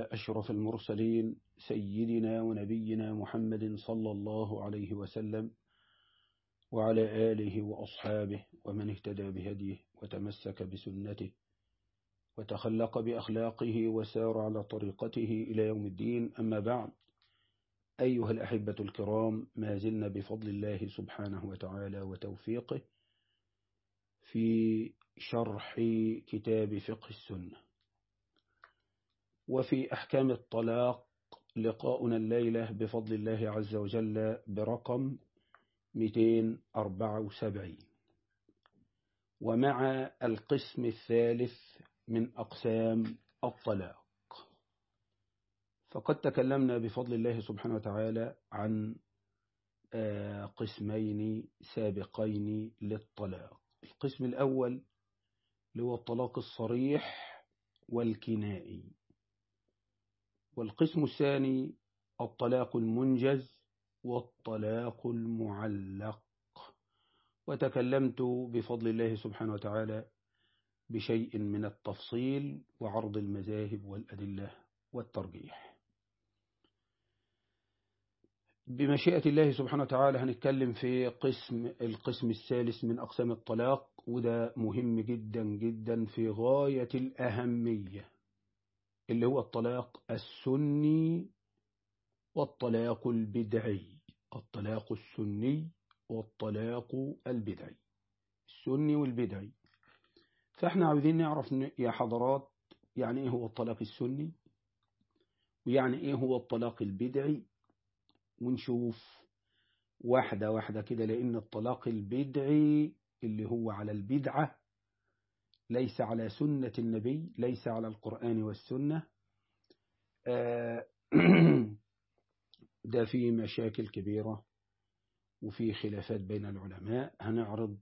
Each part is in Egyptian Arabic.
على أشرف المرسلين سيدنا ونبينا محمد صلى الله عليه وسلم وعلى آله وأصحابه ومن اهتدى بهديه وتمسك بسنته وتخلق بأخلاقه وسار على طريقته إلى يوم الدين أما بعد أيها الأحبة الكرام ما زلنا بفضل الله سبحانه وتعالى وتوفيقه في شرح كتاب فقه السنة وفي أحكام الطلاق لقاؤنا الليلة بفضل الله عز وجل برقم 274 ومع القسم الثالث من أقسام الطلاق فقد تكلمنا بفضل الله سبحانه وتعالى عن قسمين سابقين للطلاق القسم الأول اللي هو الطلاق الصريح والكنائي والقسم الثاني الطلاق المنجز والطلاق المعلق وتكلمت بفضل الله سبحانه وتعالى بشيء من التفصيل وعرض المذاهب والأدلة والترجيح بمشيئة الله سبحانه وتعالى هنتكلم في قسم القسم الثالث من أقسام الطلاق وده مهم جدا جدا في غاية الأهمية اللي هو الطلاق السني والطلاق البدعي الطلاق السني والطلاق البدعي السني والبدعي فاحنا عاوزين نعرف يا حضرات يعني ايه هو الطلاق السني ويعني ايه هو الطلاق البدعي ونشوف واحدة واحدة كده لأن الطلاق البدعي اللي هو على البدعة ليس على سنة النبي ليس على القرآن والسنة ده فيه مشاكل كبيرة وفي خلافات بين العلماء هنعرض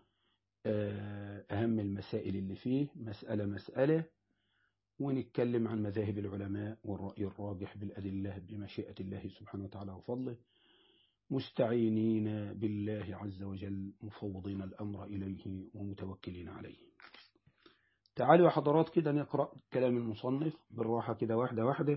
أهم المسائل اللي فيه مسألة مسألة ونتكلم عن مذاهب العلماء والرأي الراجح بالأدلة بمشيئة الله سبحانه وتعالى وفضله مستعينين بالله عز وجل مفوضين الأمر إليه ومتوكلين عليه تعالوا يا حضرات كده نقرأ كلام المصنف بالراحة كده واحدة واحدة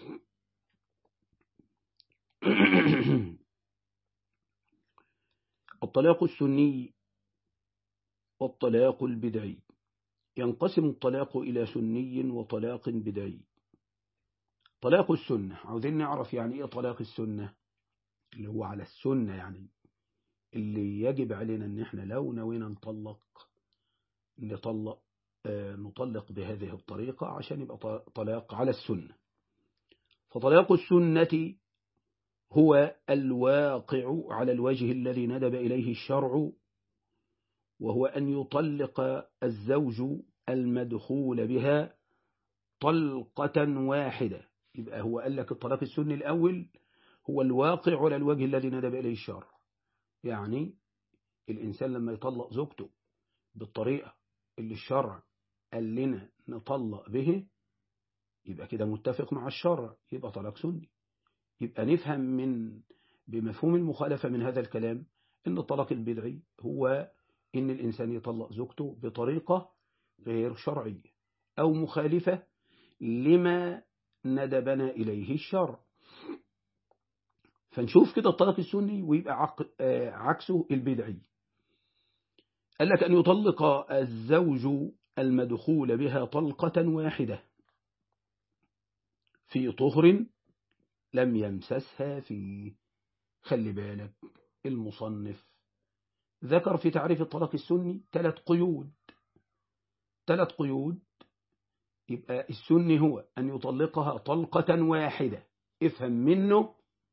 الطلاق السني والطلاق البدعي ينقسم الطلاق إلى سني وطلاق بدعي طلاق السنة عاوزين نعرف يعني إيه طلاق السنة اللي هو على السنة يعني اللي يجب علينا ان احنا لو نوينا نطلق نطلق آه نطلق بهذه الطريقة عشان يبقى طلاق على السنة فطلاق السنة هو الواقع على الوجه الذي ندب إليه الشرع وهو أن يطلق الزوج المدخول بها طلقة واحدة يبقى هو قال لك الطلاق السني الأول هو الواقع على الوجه الذي ندب إليه الشرع يعني الإنسان لما يطلق زوجته بالطريقة اللي الشرع قال لنا نطلق به يبقى كده متفق مع الشرع يبقى طلاق سني يبقى نفهم من بمفهوم المخالفة من هذا الكلام إن الطلاق البدعي هو إن الإنسان يطلق زوجته بطريقة غير شرعية أو مخالفة لما ندبنا إليه الشرع فنشوف كده الطلاق السني ويبقى عكسه البدعي قال لك أن يطلق الزوج المدخول بها طلقة واحدة في طهر لم يمسسها فيه خلي بالك المصنف ذكر في تعريف الطلاق السني ثلاث قيود ثلاث قيود يبقى السني هو أن يطلقها طلقة واحدة افهم منه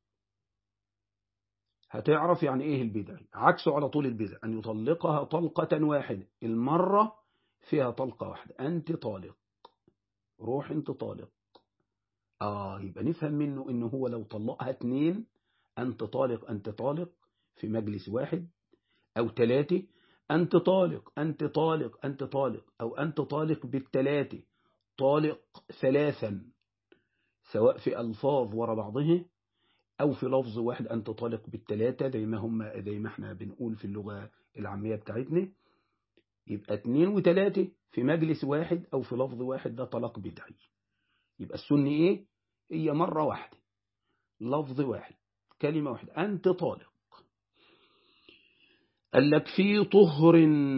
هتعرف يعني ايه البدعي عكسه على طول البدع أن يطلقها طلقة واحدة المرة فيها طلقة واحدة أنت طالق روح أنت طالق آه يبقى نفهم منه إنه هو لو طلقها اتنين أنت طالق أنت طالق في مجلس واحد أو ثلاثة أنت طالق أنت طالق أنت طالق أو أنت طالق بالثلاثة طالق ثلاثا سواء في ألفاظ ورا بعضها أو في لفظ واحد أنت طالق بالثلاثة زي ما هم زي ما احنا بنقول في اللغة العامية بتاعتنا يبقى اتنين وتلاتة في مجلس واحد أو في لفظ واحد ده طلاق بدعي يبقى السني إيه هي مرة واحدة لفظ واحد كلمة واحدة أنت طالق قال لك في طهر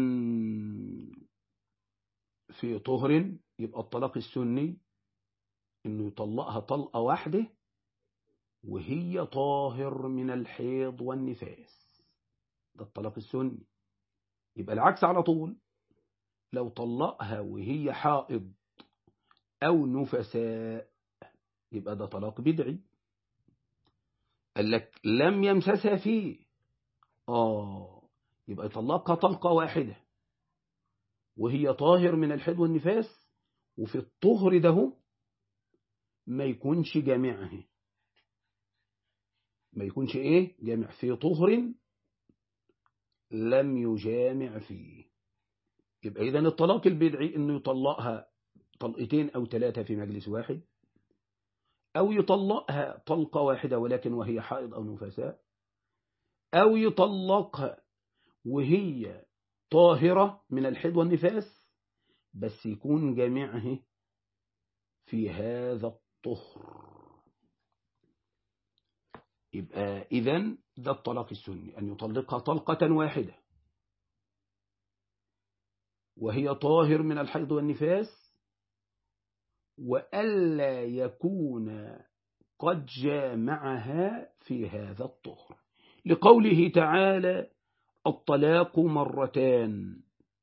في طهر يبقى الطلاق السني انه يطلقها طلقة واحدة وهي طاهر من الحيض والنفاس ده الطلاق السني يبقى العكس على طول لو طلقها وهي حائض أو نفساء يبقى ده طلاق بدعي قال لك لم يمسسها فيه آه يبقى يطلقها طلقة واحدة وهي طاهر من الحيض والنفاس وفي الطهر ده ما يكونش جامعه ما يكونش ايه جامع في طهر لم يجامع فيه يبقى إذا الطلاق البدعي انه يطلقها طلقتين او ثلاثة في مجلس واحد او يطلقها طلقة واحدة ولكن وهي حائض او نفساء او يطلقها وهي طاهرة من الحيض والنفاس بس يكون جميعه في هذا الطهر يبقى إذن ده الطلاق السني أن يطلقها طلقة واحدة وهي طاهر من الحيض والنفاس وألا يكون قد جامعها في هذا الطهر لقوله تعالى الطلاق مرتان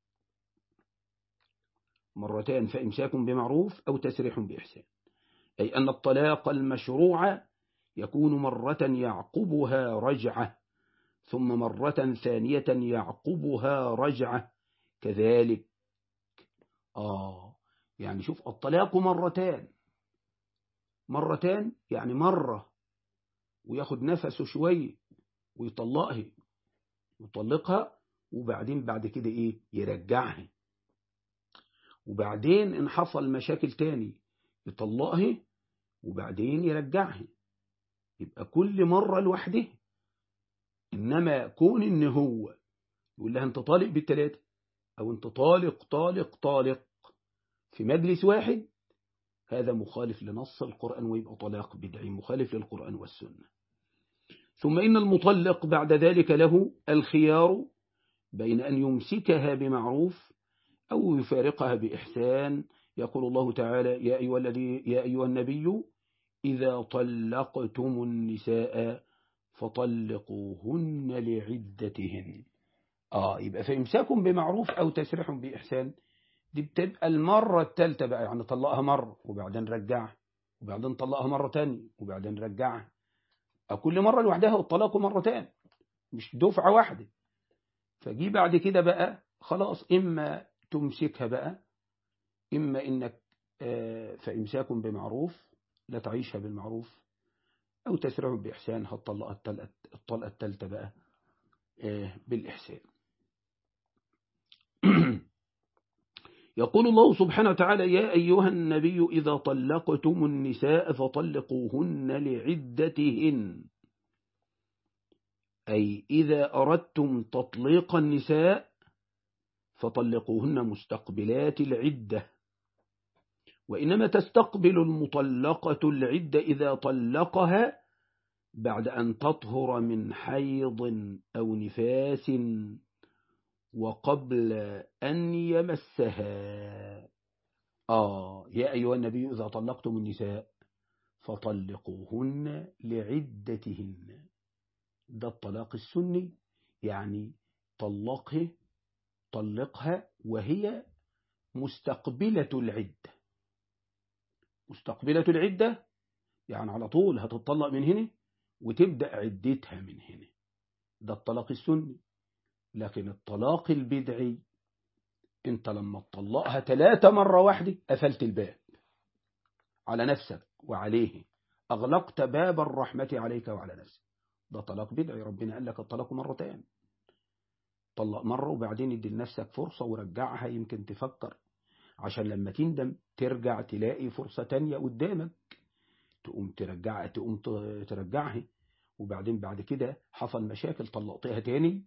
مرتان فإمساك بمعروف أو تسريح بإحسان أي أن الطلاق المشروع يكون مرة يعقبها رجعة ثم مرة ثانية يعقبها رجعة كذلك آه يعني شوف الطلاق مرتان مرتان يعني مرة وياخد نفسه شوية ويطلقها يطلقها وبعدين بعد كده ايه يرجعها وبعدين ان حصل مشاكل تاني يطلقها وبعدين يرجعها يبقى كل مرة لوحده إنما كون إن هو يقول لها أنت طالق بالتلاتة أو أنت طالق طالق طالق في مجلس واحد هذا مخالف لنص القرآن ويبقى طلاق بدعي مخالف للقرآن والسنة ثم إن المطلق بعد ذلك له الخيار بين أن يمسكها بمعروف أو يفارقها بإحسان يقول الله تعالى يا أيها, الذي يا أيها النبي إذا طلقتم النساء فطلقوهن لعدتهن آه يبقى فإمساكم بمعروف أو تسريح بإحسان دي بتبقى المرة الثالثة بقى يعني طلقها مرة وبعدين رجعها وبعدين طلقها مرة تانية وبعدين رجعها كل مرة لوحدها والطلاق مرتين مش دفعة واحدة فجي بعد كده بقى خلاص إما تمسكها بقى إما إنك فإمساكم بمعروف لا تعيشها بالمعروف أو تسرع بإحسان هتطلق الطلقة الثالثة بقى بالإحسان يقول الله سبحانه وتعالى يا أيها النبي إذا طلقتم النساء فطلقوهن لعدتهن أي إذا أردتم تطليق النساء فطلقوهن مستقبلات العدة وإنما تستقبل المطلقة العدة إذا طلقها بعد أن تطهر من حيض أو نفاس وقبل أن يمسها آه يا أيها النبي إذا طلقتم النساء فطلقوهن لعدتهن ده الطلاق السني يعني طلقه طلقها وهي مستقبلة العدة مستقبلة العدة يعني على طول هتطلق من هنا وتبدأ عدتها من هنا ده الطلاق السني لكن الطلاق البدعي انت لما تطلقها ثلاثة مرة واحدة قفلت الباب على نفسك وعليه أغلقت باب الرحمة عليك وعلى نفسك ده طلاق بدعي ربنا قال لك الطلاق مرتين طلق مرة وبعدين ادي لنفسك فرصة ورجعها يمكن تفكر عشان لما تندم ترجع تلاقي فرصة تانية قدامك تقوم ترجع تقوم ترجعها وبعدين بعد كده حصل مشاكل طلقتها تاني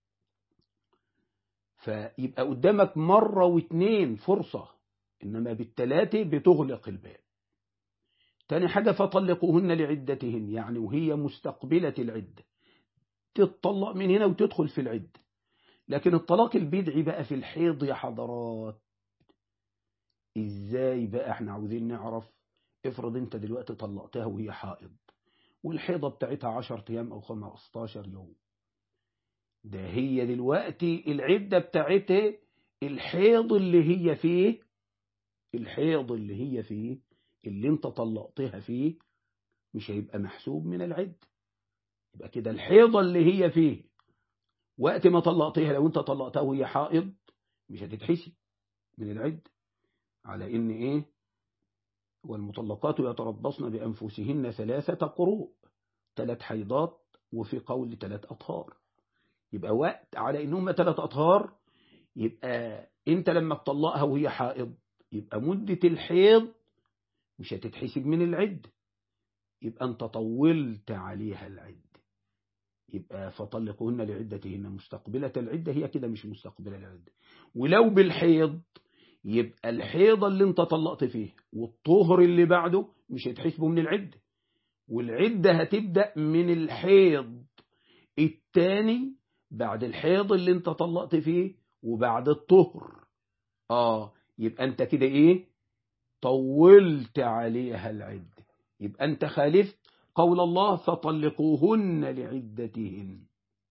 فيبقى قدامك مرة واتنين فرصة إنما بالتلاتة بتغلق الباب تاني حاجة فطلقوهن لعدتهن يعني وهي مستقبلة العدة تتطلق من هنا وتدخل في العدة لكن الطلاق البدعي بقى في الحيض يا حضرات ازاي بقى احنا عاوزين نعرف افرض انت دلوقتي طلقتها وهي حائض والحيضة بتاعتها 10 ايام او 15 يوم ده هي دلوقتي العدة بتاعتها الحيض اللي هي فيه الحيض اللي هي فيه اللي انت طلقتها فيه مش هيبقى محسوب من العد يبقى كده الحيضة اللي هي فيه وقت ما طلقتها لو انت طلقتها وهي حائض مش هتتحسي من العد على ان ايه والمطلقات يتربصن بأنفسهن ثلاثة قروء ثلاث حيضات وفي قول ثلاث أطهار يبقى وقت على انهم ثلاث أطهار يبقى انت لما تطلقها وهي حائض يبقى مدة الحيض مش هتتحسب من العد يبقى انت طولت عليها العد يبقى فطلقوهن لعدتهن مستقبلة العدة هي كده مش مستقبلة العدة ولو بالحيض يبقى الحيضة اللي انت طلقت فيه والطهر اللي بعده مش هيتحسبوا من العدة والعدة هتبدأ من الحيض الثاني بعد الحيض اللي انت طلقت فيه وبعد الطهر اه يبقى انت كده ايه طولت عليها العدة يبقى انت خالفت قول الله فطلقوهن لعدتهن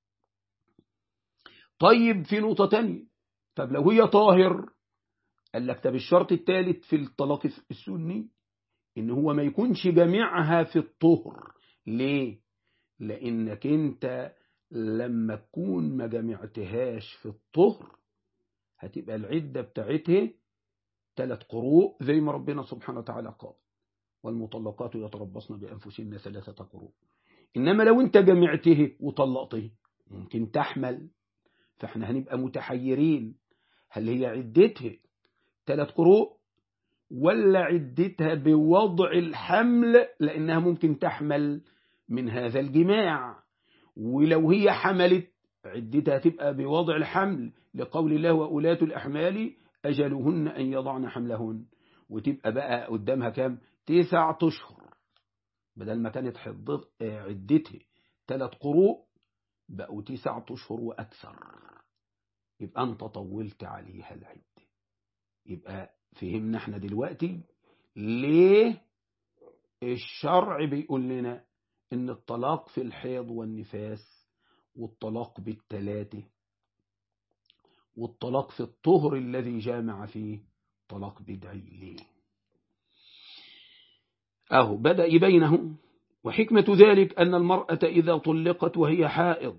طيب في نقطة تانية طب لو هي طاهر قال لك طب الشرط الثالث في الطلاق السني ان هو ما يكونش جميعها في الطهر ليه لانك انت لما تكون ما جمعتهاش في الطهر هتبقى العدة بتاعتها ثلاث قروء زي ما ربنا سبحانه وتعالى قال والمطلقات يتربصن بأنفسهن ثلاثة قروء إنما لو أنت جمعته وطلقته ممكن تحمل فإحنا هنبقى متحيرين هل هي عدتها ثلاث قروء ولا عدتها بوضع الحمل لأنها ممكن تحمل من هذا الجماع ولو هي حملت عدتها تبقى بوضع الحمل لقول الله وأولاة الأحمال أجلهن أن يضعن حملهن وتبقى بقى قدامها كام تسعة أشهر بدل ما كانت عدتها ثلاث قروء بقوا تسعة أشهر وأكثر يبقى أنت طولت عليها العدة يبقى فهمنا احنا دلوقتي ليه الشرع بيقول لنا ان الطلاق في الحيض والنفاس والطلاق بالتلاتة والطلاق في الطهر الذي جامع فيه طلاق بدعي ليه أهو بدأ يبينه وحكمة ذلك أن المرأة إذا طلقت وهي حائض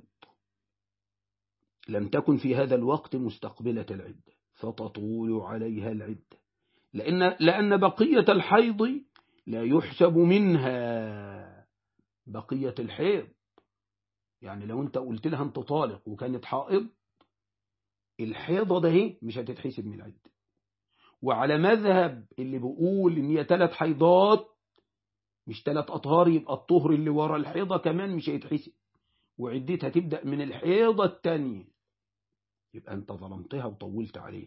لم تكن في هذا الوقت مستقبلة العدة فتطول عليها العدة لأن, لأن بقية الحيض لا يحسب منها بقية الحيض يعني لو انت قلت لها انت طالق وكانت حائض الحيضة ده هي مش هتتحسب من العدة وعلى مذهب اللي بيقول ان هي ثلاث حيضات مش ثلاث أطهار يبقى الطهر اللي ورا الحيضة كمان مش هيتحسب وعدتها تبدأ من الحيضة الثانية يبقى أنت ظلمتها وطولت عليه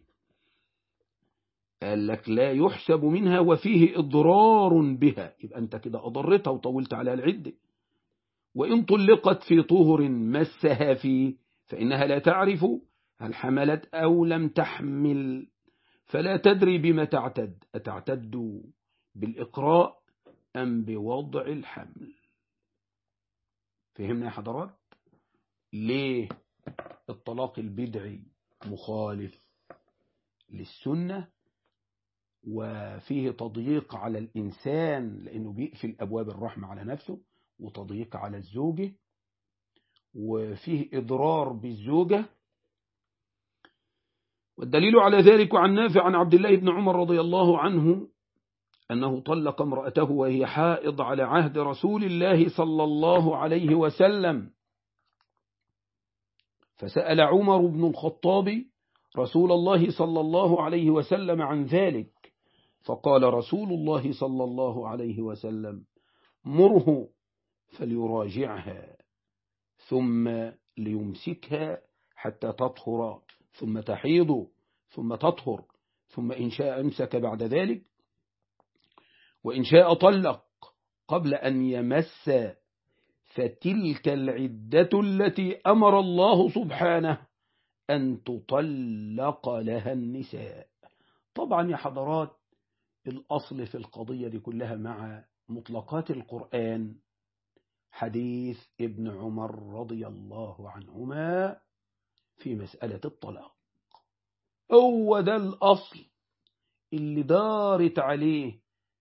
قال لك لا يحسب منها وفيه إضرار بها يبقى أنت كده أضرتها وطولت عليها العدة وإن طلقت في طهر مسها فيه فإنها لا تعرف هل حملت أو لم تحمل فلا تدري بما تعتد أتعتد بالإقراء أم بوضع الحمل فهمنا يا حضرات ليه الطلاق البدعي مخالف للسنة وفيه تضييق على الإنسان لأنه بيقفل أبواب الرحمة على نفسه وتضييق على الزوجة وفيه إضرار بالزوجة والدليل على ذلك عن نافع عن عبد الله بن عمر رضي الله عنه أنه طلق امرأته وهي حائض على عهد رسول الله صلى الله عليه وسلم فسأل عمر بن الخطاب رسول الله صلى الله عليه وسلم عن ذلك فقال رسول الله صلى الله عليه وسلم مره فليراجعها ثم ليمسكها حتى تطهر ثم تحيض ثم تطهر ثم إن شاء أمسك بعد ذلك وإن شاء طلق قبل أن يمس فتلك العدة التي أمر الله سبحانه أن تطلق لها النساء طبعا يا حضرات الأصل في القضية دي كلها مع مطلقات القرآن حديث ابن عمر رضي الله عنهما في مسألة الطلاق هو ده الأصل اللي دارت عليه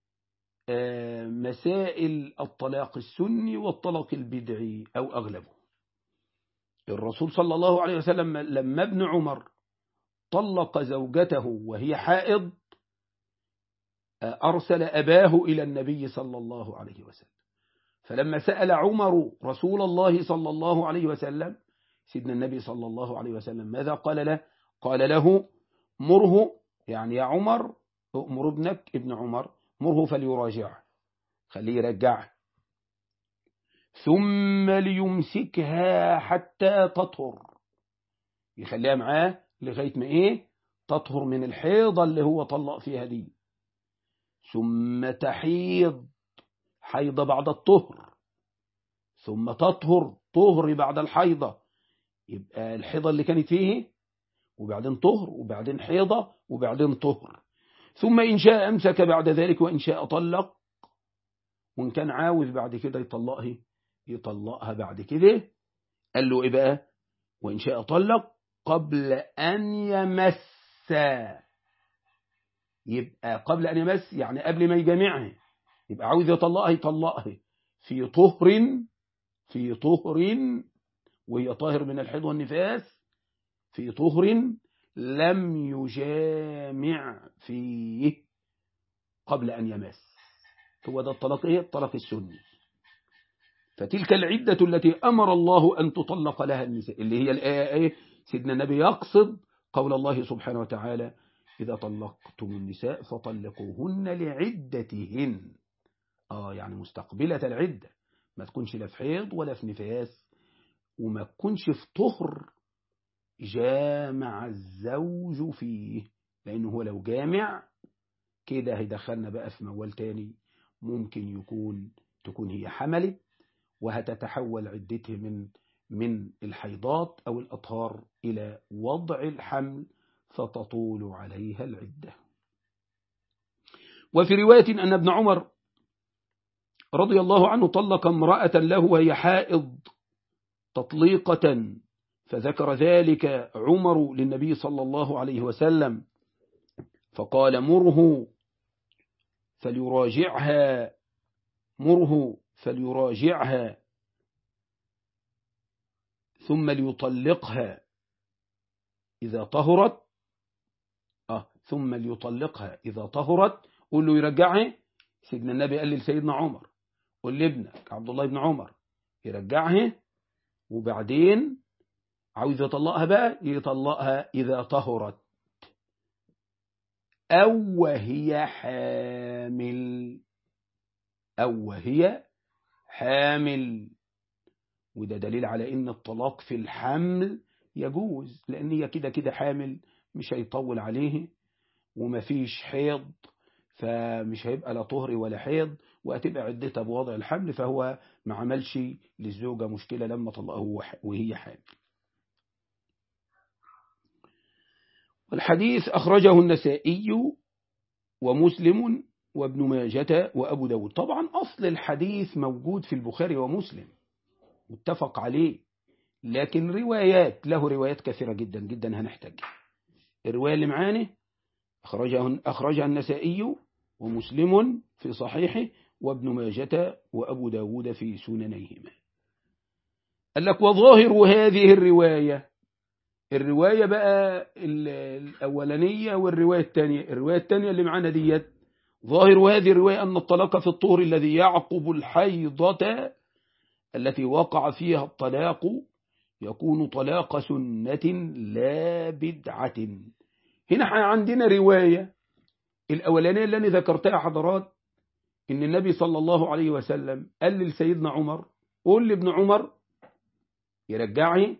مسائل الطلاق السني والطلاق البدعي أو أغلبه الرسول صلى الله عليه وسلم لما ابن عمر طلق زوجته وهي حائض أرسل أباه إلى النبي صلى الله عليه وسلم فلما سأل عمر رسول الله صلى الله عليه وسلم سيدنا النبي صلى الله عليه وسلم ماذا قال له قال له مره يعني يا عمر أمر ابنك ابن عمر مره فليراجعه خليه يرجعه ثم ليمسكها حتى تطهر يخليها معاه لغاية ما ايه تطهر من الحيضة اللي هو طلق فيها دي ثم تحيض حيضة بعد الطهر ثم تطهر طهر بعد الحيضة يبقى الحيضة اللي كانت فيه وبعدين طهر وبعدين حيضة وبعدين طهر ثم إن شاء أمسك بعد ذلك وإن شاء طلق وإن كان عاوز بعد كده يطلقها يطلقها بعد كده قال له إيه بقى وإن شاء طلق قبل أن يمس يبقى قبل أن يمس يعني قبل ما يجمعها يبقى عاوز يطلقها يطلقها في طهر في طهر وهي طاهر من الحيض والنفاس في طهر لم يجامع فيه قبل أن يمس هو ده الطلاق إيه؟ الطلاق السني فتلك العدة التي أمر الله أن تطلق لها النساء اللي هي الآية إيه؟ سيدنا النبي يقصد قول الله سبحانه وتعالى إذا طلقتم النساء فطلقوهن لعدتهن آه يعني مستقبلة العدة ما تكونش لا في حيض ولا في نفاس وما تكونش في طهر جامع الزوج فيه لأنه هو لو جامع كده هيدخلنا بقى في موال تاني ممكن يكون تكون هي حملت وهتتحول عدته من من الحيضات أو الأطهار إلى وضع الحمل فتطول عليها العدة وفي رواية أن ابن عمر رضي الله عنه طلق امرأة له وهي حائض تطليقة فذكر ذلك عمر للنبي صلى الله عليه وسلم فقال مره فليراجعها مره فليراجعها ثم ليطلقها إذا طهرت آه ثم ليطلقها إذا طهرت قول له يرجعها سيدنا النبي قال لسيدنا عمر قل لابنك عبد الله بن عمر يرجعها وبعدين عاوز يطلقها بقى يطلقها إذا طهرت أو وهي حامل أو وهي حامل وده دليل على إن الطلاق في الحمل يجوز لأن هي كده كده حامل مش هيطول عليه ومفيش حيض فمش هيبقى لا طهر ولا حيض وهتبقى عدتها بوضع الحمل فهو ما عملش للزوجة مشكلة لما طلقه وهي حامل والحديث أخرجه النسائي ومسلم وابن ماجة وأبو داود طبعا أصل الحديث موجود في البخاري ومسلم متفق عليه لكن روايات له روايات كثيرة جدا جدا هنحتاجها الرواية اللي معانا أخرجها, أخرجها النسائي ومسلم في صحيحه وابن ماجة وأبو داود في سننيهما قال لك وظاهر هذه الرواية الرواية بقى الأولانية والرواية الثانية الرواية الثانية اللي معانا ديت ظاهر هذه الرواية أن الطلاق في الطهر الذي يعقب الحيضة التي وقع فيها الطلاق يكون طلاق سنة لا بدعة هنا عندنا رواية الأولانية اللي أنا ذكرتها حضرات إن النبي صلى الله عليه وسلم قال لسيدنا عمر قول لابن عمر يرجعي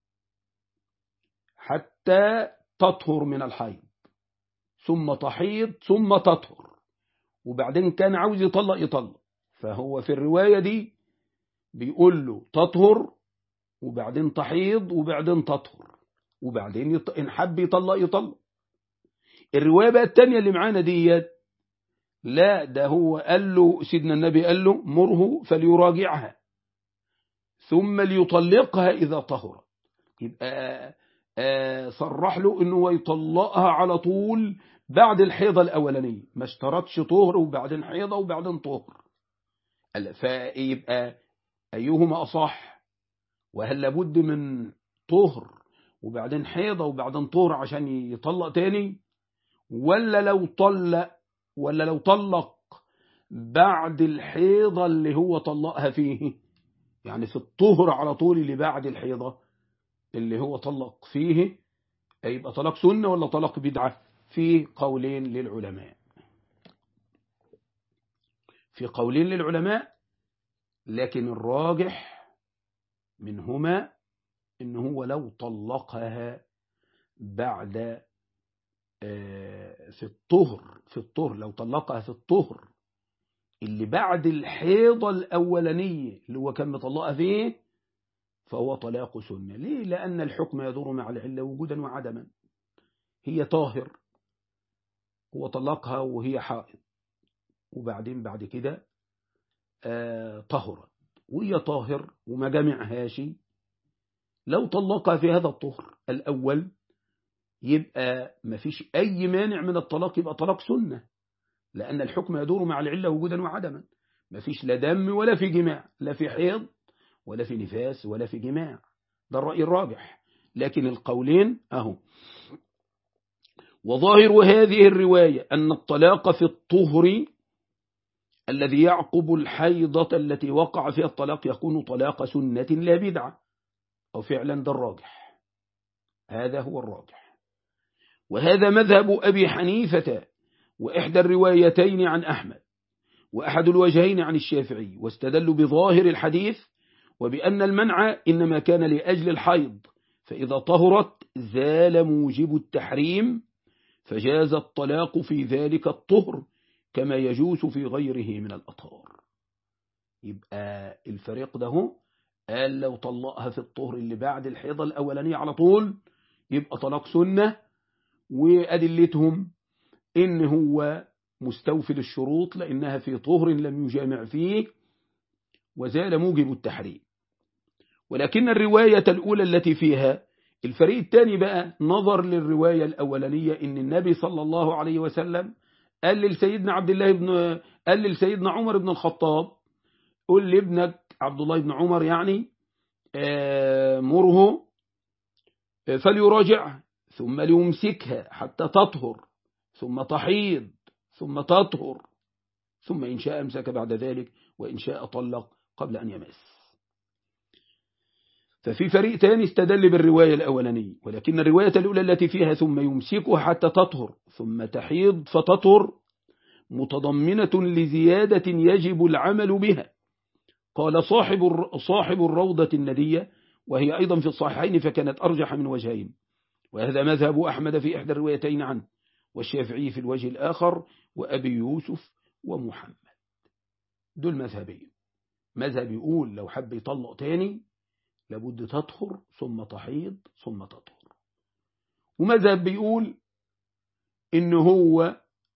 حتى تطهر من الحيض ثم تحيض ثم تطهر وبعدين كان عاوز يطلق يطلق فهو في الرواية دي بيقول له تطهر وبعدين تحيض وبعدين تطهر وبعدين يط... إن حب يطلق يطلق الرواية بقى التانية اللي معانا ديت لا ده هو قال له سيدنا النبي قال له مره فليراجعها ثم ليطلقها إذا طهرت يبقى صرح له انه يطلقها على طول بعد الحيضة الأولانية ما اشترطش طهر وبعدين حيضة وبعدين طهر فيبقى أيهما أصح وهل لابد من طهر وبعدين حيضة وبعدين طهر عشان يطلق تاني ولا لو طلق ولا لو طلق بعد الحيضة اللي هو طلقها فيه يعني في الطهر على طول اللي بعد الحيضة اللي هو طلق فيه يبقى طلاق سنة ولا طلاق بدعة في قولين للعلماء في قولين للعلماء لكن الراجح منهما إن هو لو طلقها بعد في الطهر في الطهر لو طلقها في الطهر اللي بعد الحيضة الأولانية اللي هو كان مطلقها فيه فهو طلاق سنة ليه لأن الحكم يدور مع العلة وجودا وعدما هي طاهر هو طلقها وهي حائض وبعدين بعد كده آه طهرت وهي طاهر وما جمعهاش لو طلقها في هذا الطهر الأول يبقى ما فيش أي مانع من الطلاق يبقى طلاق سنة لأن الحكم يدور مع العلة وجودا وعدما ما فيش لا دم ولا في جماع لا في حيض ولا في نفاس ولا في جماع ده الرأي الراجح لكن القولين أهو وظاهر هذه الرواية أن الطلاق في الطهر الذي يعقب الحيضة التي وقع فيها الطلاق يكون طلاق سنة لا بدعة أو فعلا ده الراجح هذا هو الراجح وهذا مذهب أبي حنيفة وإحدى الروايتين عن أحمد وأحد الوجهين عن الشافعي واستدلوا بظاهر الحديث وبأن المنع إنما كان لأجل الحيض فإذا طهرت زال موجب التحريم فجاز الطلاق في ذلك الطهر كما يجوز في غيره من الأطهار يبقى الفريق ده قال لو طلقها في الطهر اللي بعد الحيضة الأولانية على طول يبقى طلاق سنة وأدلتهم إن هو مستوفي للشروط لأنها في طهر لم يجامع فيه وزال موجب التحريم ولكن الرواية الأولى التي فيها الفريق الثاني بقى نظر للرواية الأولانية إن النبي صلى الله عليه وسلم قال لسيدنا عبد الله بن قال لسيدنا عمر بن الخطاب قل لابنك عبد الله بن عمر يعني مره فليراجع ثم ليمسكها حتى تطهر ثم تحيض ثم تطهر ثم إن شاء امسك بعد ذلك وإن شاء طلق قبل أن يمس ففي فريق تاني استدل بالرواية الأولانية ولكن الرواية الأولى التي فيها ثم يمسكها حتى تطهر ثم تحيض فتطهر متضمنة لزيادة يجب العمل بها قال صاحب صاحب الروضة الندية وهي أيضا في الصحيحين فكانت أرجح من وجهين وهذا مذهب أحمد في إحدى الروايتين عنه والشافعي في الوجه الآخر وأبي يوسف ومحمد دول مذهبين مذهب يقول لو حب يطلق تاني لابد تطهر ثم تحيض ثم تطهر ومذهب بيقول إن هو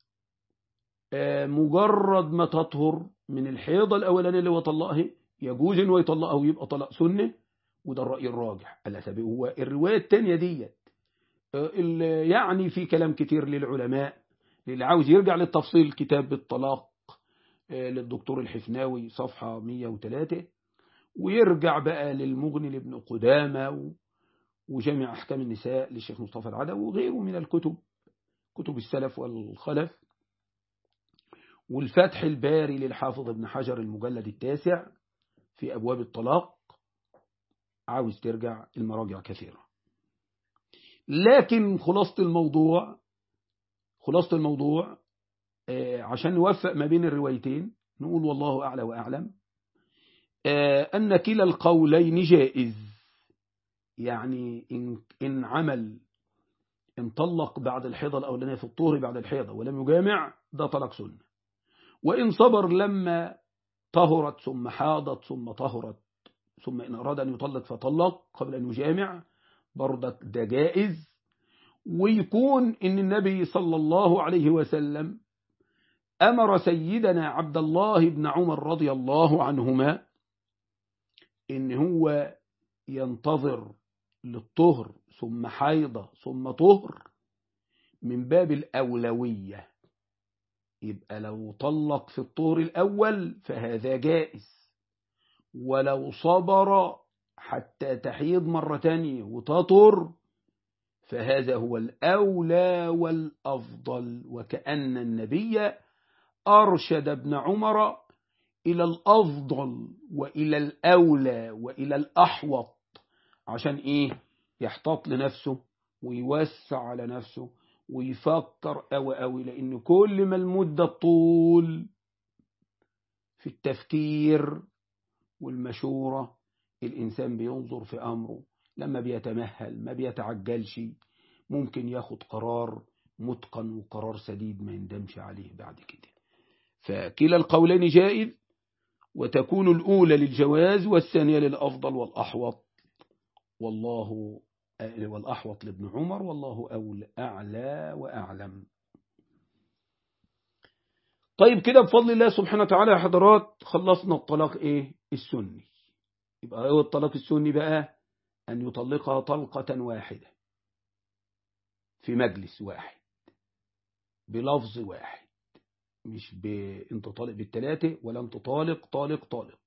مجرد ما تطهر من الحيضة الأولانية اللي هو طلقها يجوز إنه يطلقها ويبقى طلاق سنة وده الرأي الراجح الأسابي هو الرواية التانية ديت يعني في كلام كتير للعلماء اللي عاوز يرجع للتفصيل كتاب الطلاق للدكتور الحفناوي صفحة 103 ويرجع بقى للمغني لابن قدامة وجامع أحكام النساء للشيخ مصطفى العدوي وغيره من الكتب كتب السلف والخلف والفتح الباري للحافظ ابن حجر المجلد التاسع في أبواب الطلاق عاوز ترجع المراجع كثيرة لكن خلاصة الموضوع خلاصة الموضوع عشان نوفق ما بين الروايتين نقول والله أعلى وأعلم أن كلا القولين جائز يعني إن, إن عمل إن طلق بعد الحيضة الأولانية في الطهر بعد الحيضة ولم يجامع ده طلاق سنة وإن صبر لما طهرت ثم حاضت ثم طهرت ثم إن أراد أن يطلق فطلق قبل أن يجامع برضك ده جائز ويكون إن النبي صلى الله عليه وسلم أمر سيدنا عبد الله بن عمر رضي الله عنهما إن هو ينتظر للطهر ثم حيضة ثم طهر من باب الأولوية يبقى لو طلق في الطهر الأول فهذا جائز ولو صبر حتى تحيض مرة تانية وتطر فهذا هو الأولى والأفضل وكأن النبي أرشد ابن عمر إلى الأفضل وإلى الأولى وإلى الأحوط عشان إيه يحتاط لنفسه ويوسع على نفسه ويفكر أوي أوي لأن كل ما المدة طول في التفكير والمشورة الإنسان بينظر في أمره لما بيتمهل ما بيتعجلش ممكن ياخد قرار متقن وقرار سديد ما يندمش عليه بعد كده فكلا القولين جائز وتكون الأولى للجواز والثانية للأفضل والأحوط والله والأحوط لابن عمر والله أولى أعلى وأعلم طيب كده بفضل الله سبحانه وتعالى يا حضرات خلصنا الطلاق إيه السني يبقى هو الطلاق السني بقى أن يطلقها طلقة واحدة في مجلس واحد بلفظ واحد مش ب... انت طالق بالتلاتة ولا انت طالق طالق طالق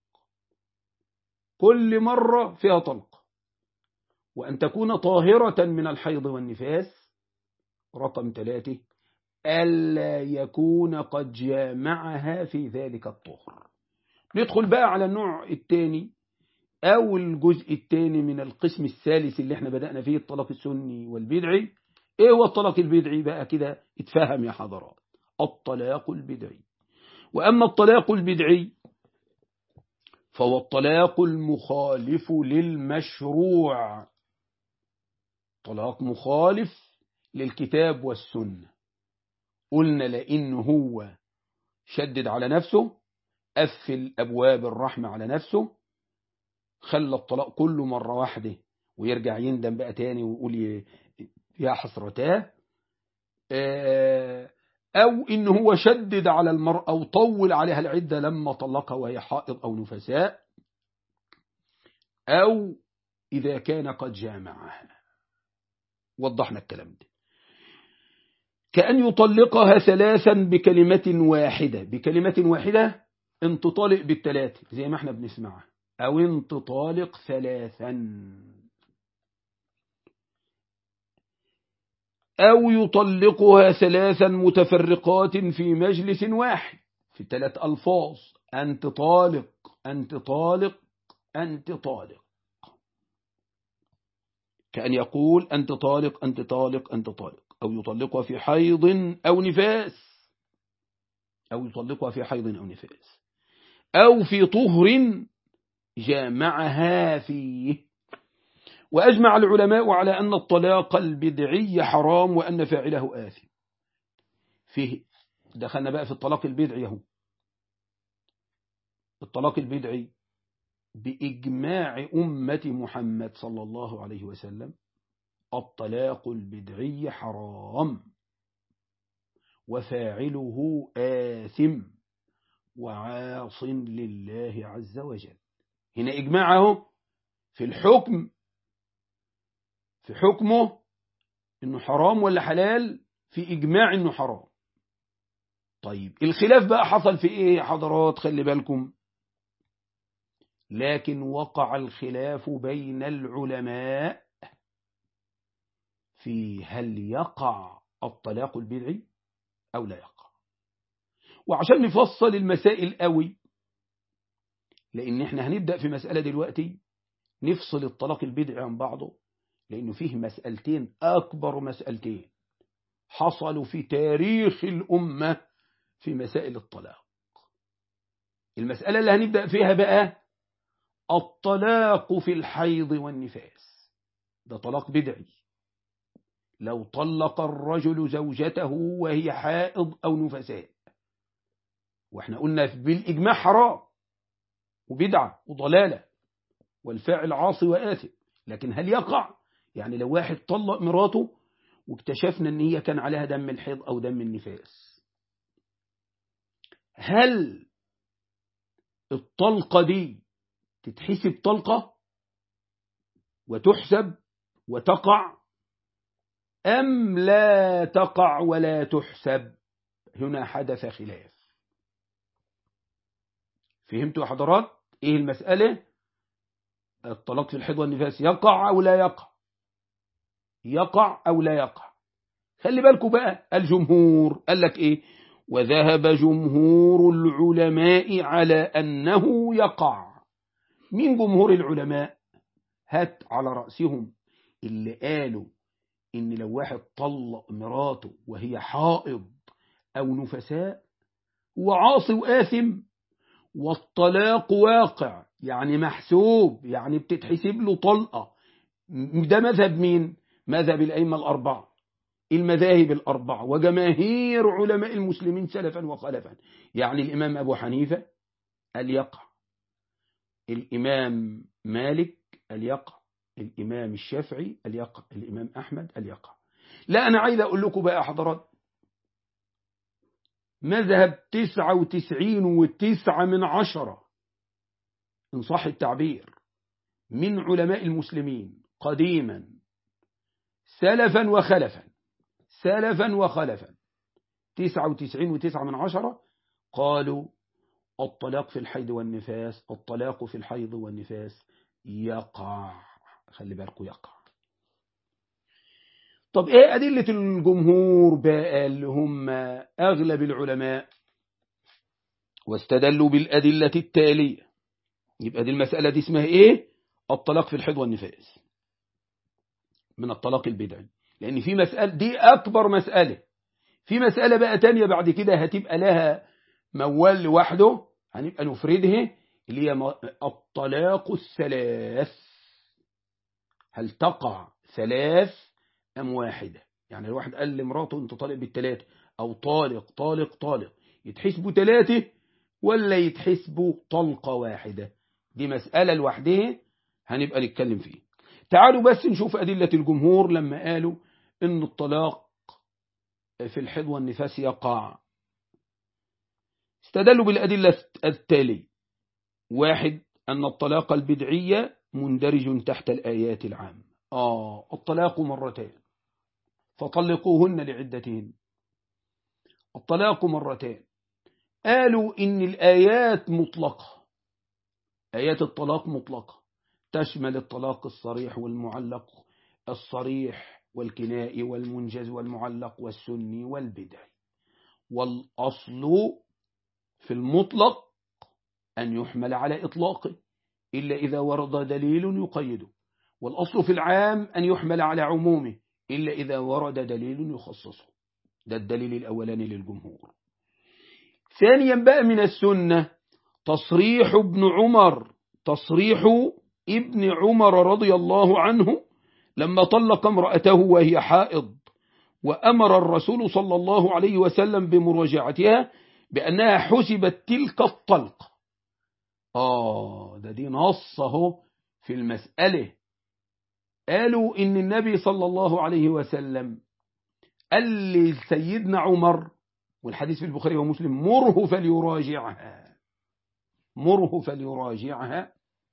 كل مرة فيها طلق وأن تكون طاهرة من الحيض والنفاس رقم ثلاثة ألا يكون قد جامعها في ذلك الطهر ندخل بقى على النوع الثاني أو الجزء الثاني من القسم الثالث اللي احنا بدأنا فيه الطلاق السني والبدعي ايه هو الطلاق البدعي بقى كده اتفهم يا حضرات الطلاق البدعي وأما الطلاق البدعي فهو الطلاق المخالف للمشروع طلاق مخالف للكتاب والسنة قلنا لأن هو شدد على نفسه قفل أبواب الرحمة على نفسه خلى الطلاق كله مرة واحدة ويرجع يندم بقى تاني ويقول يا حسرتاه أو إن هو شدد على المرأة وطول عليها العدة لما طلقها وهي حائض أو نفساء أو إذا كان قد جامعها وضحنا الكلام ده كأن يطلقها ثلاثا بكلمة واحدة بكلمة واحدة انت طالق بالثلاثة زي ما احنا بنسمعها أو انت طالق ثلاثا أو يطلقها ثلاثا متفرقات في مجلس واحد في ثلاث ألفاظ أنت طالق أنت طالق أنت طالق كأن يقول أنت طالق أنت طالق أنت طالق أو يطلقها في حيض أو نفاس أو يطلقها في حيض أو نفاس أو في طهر جامعها فيه وأجمع العلماء على أن الطلاق البدعي حرام وأن فاعله آثم فيه دخلنا بقى في الطلاق البدعي اهو الطلاق البدعي بإجماع أمة محمد صلى الله عليه وسلم الطلاق البدعي حرام وفاعله آثم وعاص لله عز وجل هنا إجماعه في الحكم في حكمه إنه حرام ولا حلال في إجماع إنه حرام طيب الخلاف بقى حصل في إيه يا حضرات خلي بالكم لكن وقع الخلاف بين العلماء في هل يقع الطلاق البدعي أو لا يقع وعشان نفصل المسائل قوي لأن احنا هنبدأ في مسألة دلوقتي نفصل الطلاق البدعي عن بعضه لأنه فيه مسألتين أكبر مسألتين حصلوا في تاريخ الأمة في مسائل الطلاق المسألة اللي هنبدأ فيها بقى الطلاق في الحيض والنفاس ده طلاق بدعي لو طلق الرجل زوجته وهي حائض أو نفساء واحنا قلنا بالإجماع حرام وبدعة وضلالة والفاعل عاصي وآثم لكن هل يقع يعني لو واحد طلق مراته واكتشفنا ان هي كان عليها دم الحيض او دم النفاس هل الطلقة دي تتحسب طلقة وتحسب وتقع أم لا تقع ولا تحسب هنا حدث خلاف فهمتوا يا حضرات ايه المسألة الطلاق في الحيض والنفاس يقع أو لا يقع يقع أو لا يقع خلي بالكم بقى الجمهور قال لك ايه وذهب جمهور العلماء على أنه يقع مين جمهور العلماء هات على رأسهم اللي قالوا إن لو واحد طلق مراته وهي حائض أو نفساء وعاصي وآثم والطلاق واقع يعني محسوب يعني بتتحسب له طلقة ده مذهب مين مذهب الأئمة الأربعة المذاهب الأربعة وجماهير علماء المسلمين سلفا وخلفا يعني الإمام أبو حنيفة اليقع الإمام مالك اليقع الإمام الشافعي اليقع الإمام أحمد اليقع لا أنا عايز أقول لكم بقى حضرات مذهب تسعة وتسعين وتسعة من عشرة إن صح التعبير من علماء المسلمين قديما سلفا وخلفا سلفا وخلفا تسعة وتسعين وتسعة من عشرة قالوا الطلاق في الحيض والنفاس الطلاق في الحيض والنفاس يقع خلي بالكم يقع طب ايه أدلة الجمهور بقى اللي هم أغلب العلماء واستدلوا بالأدلة التالية يبقى دي المسألة دي اسمها ايه الطلاق في الحيض والنفاس من الطلاق البدعي لأن في مسألة دي أكبر مسألة في مسألة بقى تانية بعد كده هتبقى لها موال لوحده هنبقى نفردها اللي هي الطلاق الثلاث هل تقع ثلاث أم واحدة يعني الواحد قال لمراته انت طالق بالثلاثة أو طالق طالق طالق يتحسبوا ثلاثة ولا يتحسبوا طلقة واحدة دي مسألة لوحدها هنبقى نتكلم فيه تعالوا بس نشوف أدلة الجمهور لما قالوا إن الطلاق في الحيض والنفاس يقع استدلوا بالأدلة التالية واحد أن الطلاق البدعية مندرج تحت الآيات العامة آه الطلاق مرتين فطلقوهن لعدتهن الطلاق مرتين قالوا إن الآيات مطلقة آيات الطلاق مطلقة تشمل الطلاق الصريح والمعلق الصريح والكنائي والمنجز والمعلق والسني والبدعي والأصل في المطلق أن يحمل على إطلاقه إلا إذا ورد دليل يقيده والأصل في العام أن يحمل على عمومه إلا إذا ورد دليل يخصصه ده الدليل الأولاني للجمهور ثانيا بقى من السنة تصريح ابن عمر تصريح ابن عمر رضي الله عنه لما طلق امرأته وهي حائض وأمر الرسول صلى الله عليه وسلم بمراجعتها بأنها حسبت تلك الطلقة آه ده دي نصه في المسألة قالوا إن النبي صلى الله عليه وسلم قال لسيدنا عمر والحديث في البخاري ومسلم مره فليراجعها مره فليراجعها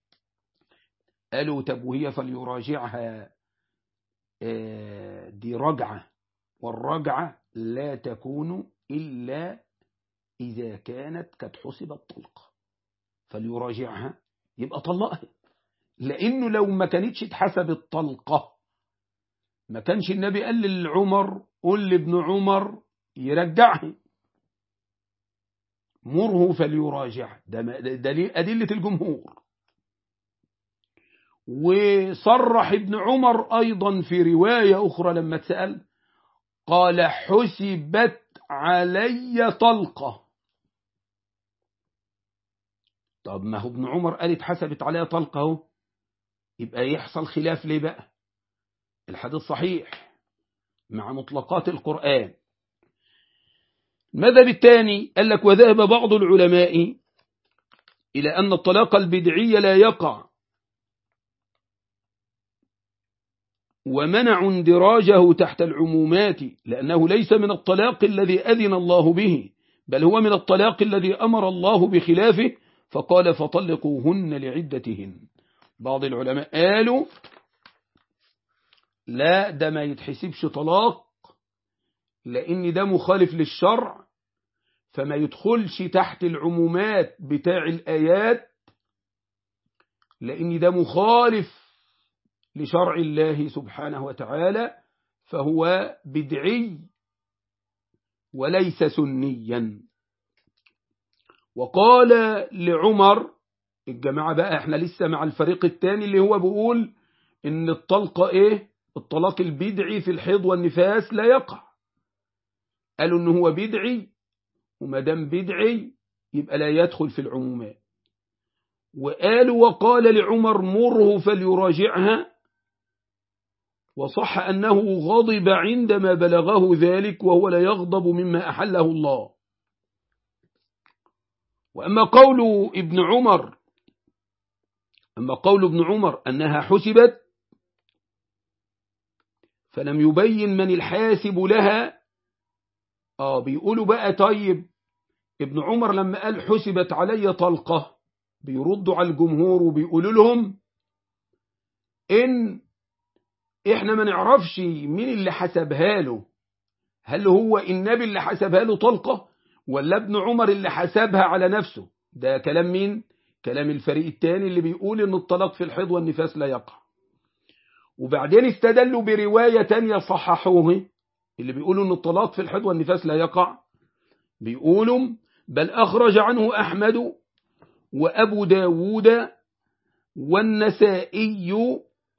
قالوا طب وهي فليراجعها دي رجعة والرجعة لا تكون إلا إذا كانت قد حسبت طلقة فليراجعها يبقى طلقها لأنه لو ما كانتش اتحسبت طلقة ما كانش النبي قال للعمر قل لابن عمر يرجعها مره فليراجع ده دليل أدلة الجمهور وصرح ابن عمر أيضا في رواية أخرى لما اتسأل قال حسبت علي طلقة طب ما هو ابن عمر قال اتحسبت عليها طلقة اهو يبقى يحصل خلاف ليه بقى الحديث صحيح مع مطلقات القرآن المذهب الثاني قال لك وذهب بعض العلماء إلى أن الطلاق البدعي لا يقع ومنع اندراجه تحت العمومات لأنه ليس من الطلاق الذي أذن الله به بل هو من الطلاق الذي أمر الله بخلافه فقال فطلقوهن لعدتهن بعض العلماء قالوا لا ده ما يتحسبش طلاق لأن ده مخالف للشرع فما يدخلش تحت العمومات بتاع الآيات لأن ده مخالف لشرع الله سبحانه وتعالى فهو بدعي وليس سنيا وقال لعمر الجماعة بقى احنا لسه مع الفريق الثاني اللي هو بيقول ان الطلقة ايه الطلاق البدعي في الحيض والنفاس لا يقع قالوا ان هو بدعي وما دام بدعي يبقى لا يدخل في العمومات وقالوا وقال لعمر مره فليراجعها وصح أنه غضب عندما بلغه ذلك وهو لا يغضب مما أحله الله وأما قول ابن عمر أما قول ابن عمر أنها حسبت فلم يبين من الحاسب لها آه بيقولوا بقى طيب ابن عمر لما قال حسبت علي طلقة بيردوا على الجمهور وبيقولوا لهم إن إحنا ما نعرفش مين اللي حسبها له هل هو النبي اللي حسبها له طلقة ولا ابن عمر اللي حسبها على نفسه ده كلام مين كلام الفريق الثاني اللي بيقول ان الطلاق في الحيض والنفاس لا يقع وبعدين استدلوا برواية تانية صححوه اللي بيقولوا ان الطلاق في الحيض والنفاس لا يقع بيقولوا بل أخرج عنه أحمد وأبو داود والنسائي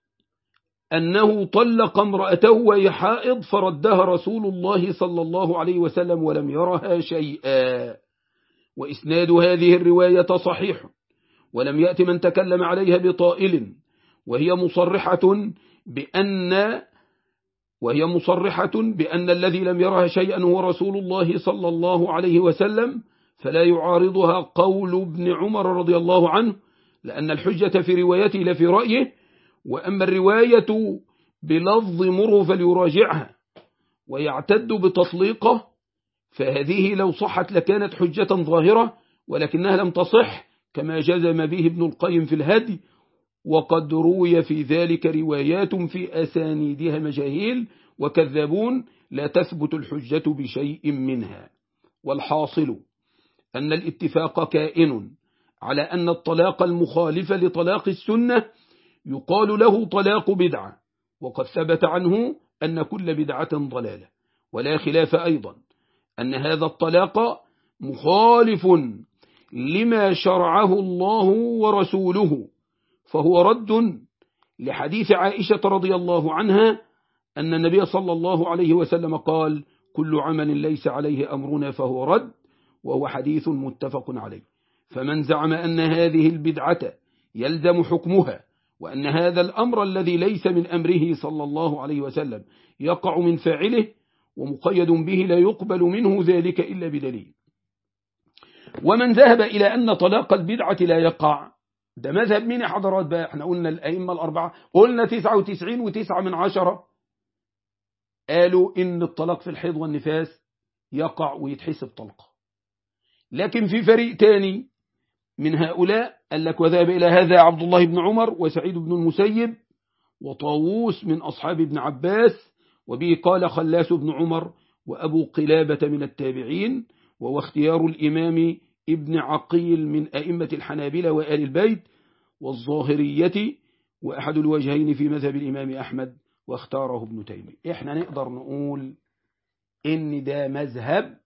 أنه طلق امرأته وهي حائض فردها رسول الله صلى الله عليه وسلم ولم يرها شيئا وإسناد هذه الرواية صحيح ولم يأت من تكلم عليها بطائل وهي مصرحة بأن وهي مصرحة بأن الذي لم يرها شيئا هو رسول الله صلى الله عليه وسلم فلا يعارضها قول ابن عمر رضي الله عنه لأن الحجة في روايته لفي رأيه وأما الرواية بلفظ مره فليراجعها ويعتد بتطليقه فهذه لو صحت لكانت حجة ظاهرة ولكنها لم تصح كما جزم به ابن القيم في الهدي وقد روي في ذلك روايات في أسانيدها مجاهيل وكذابون لا تثبت الحجة بشيء منها والحاصل أن الاتفاق كائن على أن الطلاق المخالف لطلاق السنة يقال له طلاق بدعة وقد ثبت عنه أن كل بدعة ضلالة ولا خلاف أيضا أن هذا الطلاق مخالف لما شرعه الله ورسوله فهو رد لحديث عائشة رضي الله عنها أن النبي صلى الله عليه وسلم قال كل عمل ليس عليه أمرنا فهو رد وهو حديث متفق عليه فمن زعم أن هذه البدعة يلزم حكمها وأن هذا الأمر الذي ليس من أمره صلى الله عليه وسلم يقع من فاعله ومقيد به لا يقبل منه ذلك إلا بدليل ومن ذهب إلى أن طلاق البدعة لا يقع ده مذهب مين حضرات بقى احنا قلنا الأئمة الأربعة قلنا تسعة وتسعين وتسعة من عشرة قالوا إن الطلاق في الحيض والنفاس يقع ويتحسب طلقة لكن في فريق تاني من هؤلاء قال لك وذهب إلى هذا عبد الله بن عمر وسعيد بن المسيب وطاووس من أصحاب ابن عباس وبه قال خلاس بن عمر وأبو قلابة من التابعين وهو اختيار الإمام ابن عقيل من أئمة الحنابلة وآل البيت والظاهرية وأحد الوجهين في مذهب الإمام أحمد واختاره ابن تيمية إحنا نقدر نقول إن ده مذهب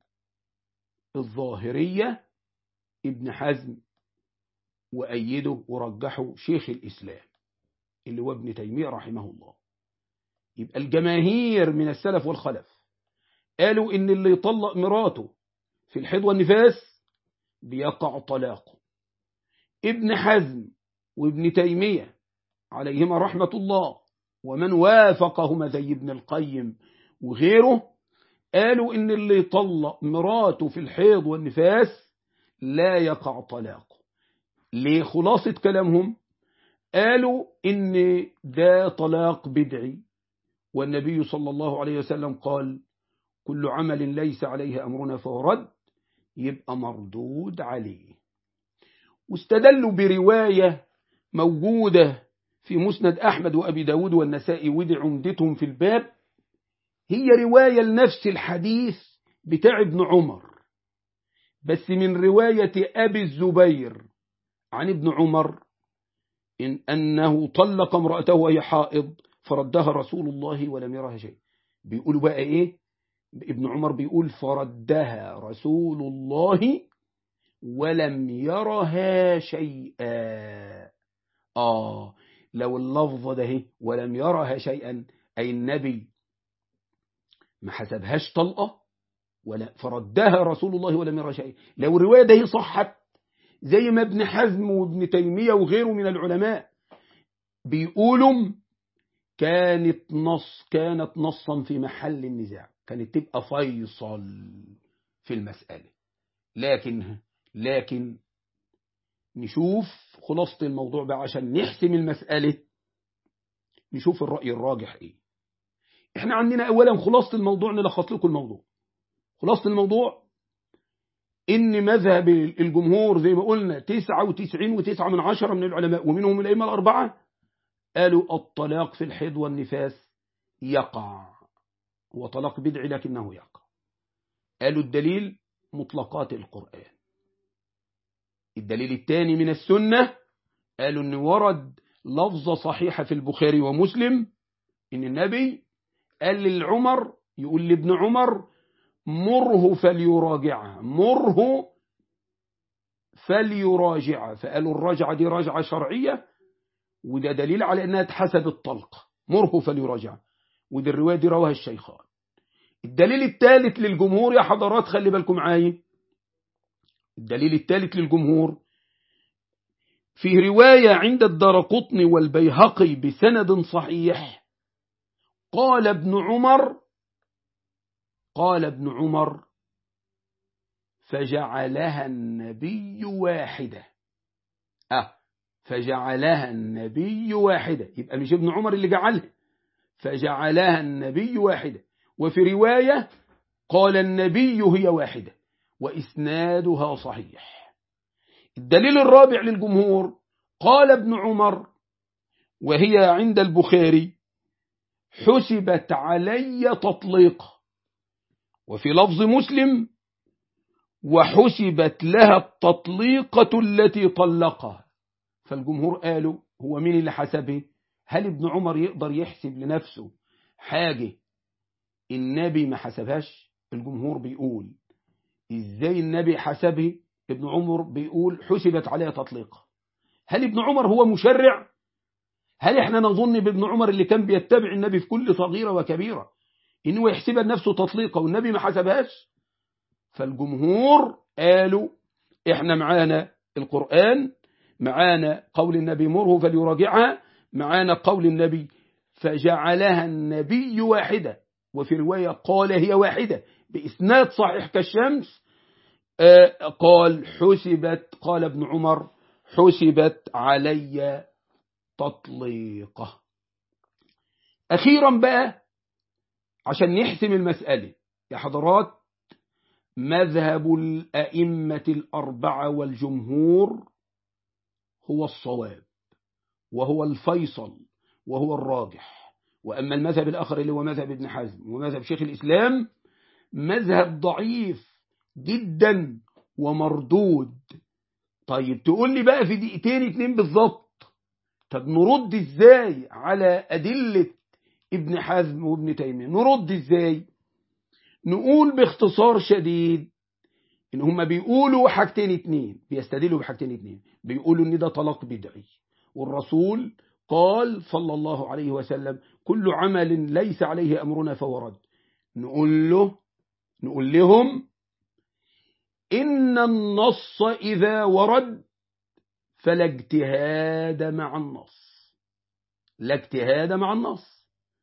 الظاهرية ابن حزم وأيده ورجحه شيخ الإسلام اللي هو ابن تيمية رحمه الله يبقى الجماهير من السلف والخلف قالوا إن اللي يطلق مراته في الحيض والنفاس بيقع طلاقه ابن حزم وابن تيمية عليهما رحمة الله ومن وافقهما زي ابن القيم وغيره قالوا إن اللي يطلق مراته في الحيض والنفاس لا يقع طلاقه ليه خلاصة كلامهم قالوا إن ده طلاق بدعي والنبي صلى الله عليه وسلم قال كل عمل ليس عليه أمرنا فهو رد يبقى مردود عليه واستدلوا برواية موجودة في مسند أحمد وأبي داود والنسائي ودي عمدتهم في الباب هي رواية لنفس الحديث بتاع ابن عمر بس من رواية أبي الزبير عن ابن عمر إن أنه طلق امرأته وهي حائض فردها رسول الله ولم يرها شيء بيقولوا بقى إيه ابن عمر بيقول فردها رسول الله ولم يرها شيئا آه لو اللفظ ده ولم يرها شيئا أي النبي ما حسبهاش طلقة ولا فردها رسول الله ولم يرها شيئا لو الرواية ده صحت زي ما ابن حزم وابن تيمية وغيره من العلماء بيقولوا كانت نص كانت نصا في محل النزاع كانت تبقى فيصل في المسألة لكن لكن نشوف خلاصة الموضوع بقى عشان نحسم المسألة نشوف الرأي الراجح ايه احنا عندنا اولا خلاصة الموضوع نلخص لكم الموضوع خلاصة الموضوع ان مذهب الجمهور زي ما قلنا 99 وتسعة من عشرة من العلماء ومنهم الأئمة الأربعة قالوا الطلاق في الحيض والنفاس يقع هو طلاق بدعي لكنه يقع قالوا الدليل مطلقات القرآن الدليل الثاني من السنة قالوا ان ورد لفظة صحيحة في البخاري ومسلم ان النبي قال للعمر يقول لابن عمر مره فليراجعها مره فليراجعها فقالوا الرجعة دي رجعة شرعية وده دليل على انها اتحسب الطلق مره فليراجعها ودي الرواية دي رواها الشيخان الدليل الثالث للجمهور يا حضرات خلي بالكم معايا الدليل الثالث للجمهور في رواية عند الدرقطن والبيهقي بسند صحيح قال ابن عمر قال ابن عمر فجعلها النبي واحدة أه فجعلها النبي واحدة يبقى مش ابن عمر اللي جعلها فجعلها النبي واحدة وفي رواية قال النبي هي واحدة وإسنادها صحيح الدليل الرابع للجمهور قال ابن عمر وهي عند البخاري حسبت علي تطليق وفي لفظ مسلم وحسبت لها التطليقة التي طلقها فالجمهور قالوا هو مين اللي حسبه هل ابن عمر يقدر يحسب لنفسه حاجة النبي ما حسبهاش الجمهور بيقول ازاي النبي حسبه ابن عمر بيقول حسبت عليها تطليقة هل ابن عمر هو مشرع هل احنا نظن بابن عمر اللي كان بيتبع النبي في كل صغيرة وكبيرة انه يحسبها لنفسه تطليقة والنبي ما حسبهاش فالجمهور قالوا احنا معانا القرآن معانا قول النبي مره فليراجعها معانا قول النبي فجعلها النبي واحدة وفي رواية قال هي واحدة بإسناد صحيح كالشمس قال حسبت قال ابن عمر حسبت علي تطليقة أخيرا بقى عشان نحسم المسألة يا حضرات مذهب الأئمة الأربعة والجمهور هو الصواب وهو الفيصل وهو الراجح وأما المذهب الآخر اللي هو مذهب ابن حزم ومذهب شيخ الإسلام مذهب ضعيف جدا ومردود طيب تقول لي بقى في دقيقتين اتنين بالظبط طب نرد ازاي على أدلة ابن حزم وابن تيمية نرد ازاي نقول باختصار شديد ان هم بيقولوا حاجتين اتنين بيستدلوا بحاجتين اتنين بيقولوا ان ده طلاق بدعي والرسول قال صلى الله عليه وسلم كل عمل ليس عليه أمرنا فهو رد نقول له نقول لهم إن النص إذا ورد فلا اجتهاد مع النص لا اجتهاد مع النص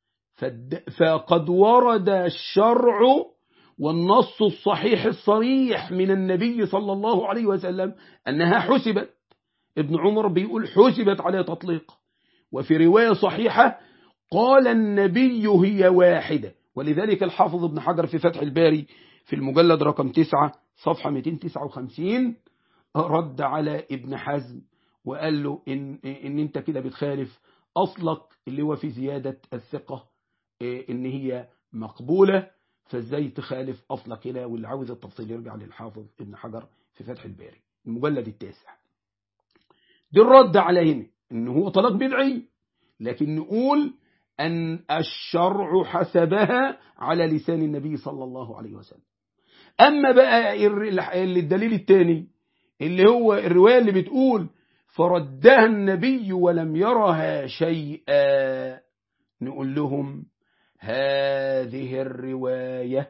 فقد ورد الشرع والنص الصحيح الصريح من النبي صلى الله عليه وسلم أنها حسبت ابن عمر بيقول حسبت على تطليق وفي رواية صحيحة قال النبي هي واحدة ولذلك الحافظ ابن حجر في فتح الباري في المجلد رقم 9 صفحة 259 رد على ابن حزم وقال له إن, إن انت كده بتخالف أصلك اللي هو في زيادة الثقة إن هي مقبولة فازاي تخالف أصلك هنا واللي عاوز التفصيل يرجع للحافظ ابن حجر في فتح الباري المجلد التاسع دي الرد على هنا إن هو طلاق بدعي لكن نقول أن الشرع حسبها على لسان النبي صلى الله عليه وسلم أما بقى الدليل الثاني اللي هو الرواية اللي بتقول فردها النبي ولم يرها شيئا نقول لهم هذه الرواية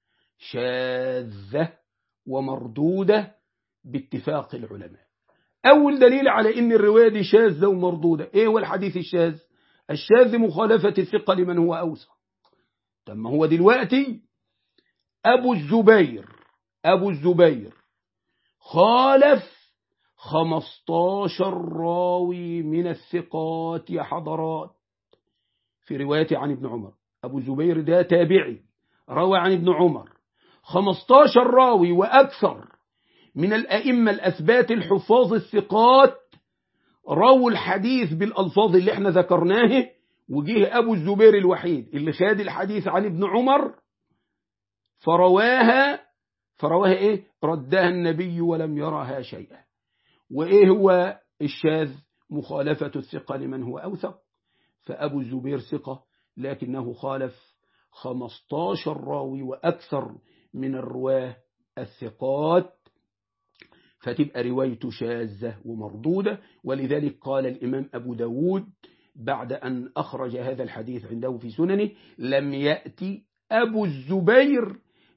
شاذة ومردودة باتفاق العلماء أول دليل على أن الرواية دي شاذة ومردودة إيه هو الحديث الشاذ الشاذ مخالفة الثقة لمن هو أوسع طب ما هو دلوقتي أبو الزبير أبو الزبير خالف خمستاشر راوي من الثقات يا حضرات في رواية عن ابن عمر أبو الزبير ده تابعي روى عن ابن عمر خمستاشر راوي وأكثر من الأئمة الأثبات الحفاظ الثقات رووا الحديث بالألفاظ اللي احنا ذكرناه وجيه أبو الزبير الوحيد اللي خاد الحديث عن ابن عمر فرواها فرواها ايه ردها النبي ولم يرها شيئا وايه هو الشاذ مخالفة الثقة لمن هو أوثق فأبو الزبير ثقة لكنه خالف 15 راوي وأكثر من الرواه الثقات فتبقى روايته شاذة ومردودة ولذلك قال الإمام أبو داود بعد أن أخرج هذا الحديث عنده في سننه لم يأتي أبو الزبير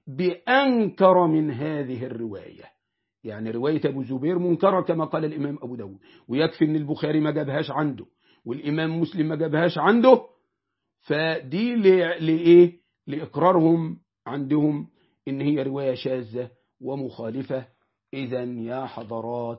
بأنكر من هذه الرواية يعني رواية أبو الزبير منكرة كما قال الإمام أبو داود ويكفي أن البخاري ما جابهاش عنده والإمام مسلم ما جابهاش عنده فدي لإيه لإقرارهم عندهم إن هي رواية شاذة ومخالفة إذا يا حضرات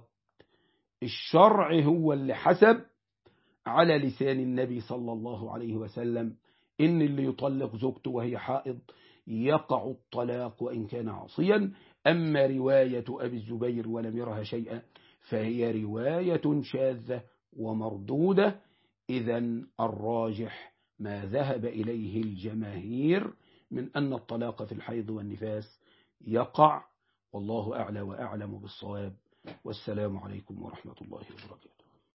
الشرع هو اللي حسب على لسان النبي صلى الله عليه وسلم إن اللي يطلق زوجته وهي حائض يقع الطلاق وإن كان عاصيا أما رواية أبي الزبير ولم يرها شيئا فهي رواية شاذة ومردودة إذا الراجح ما ذهب إليه الجماهير من أن الطلاق في الحيض والنفاس يقع والله أعلى وأعلم بالصواب والسلام عليكم ورحمة الله وبركاته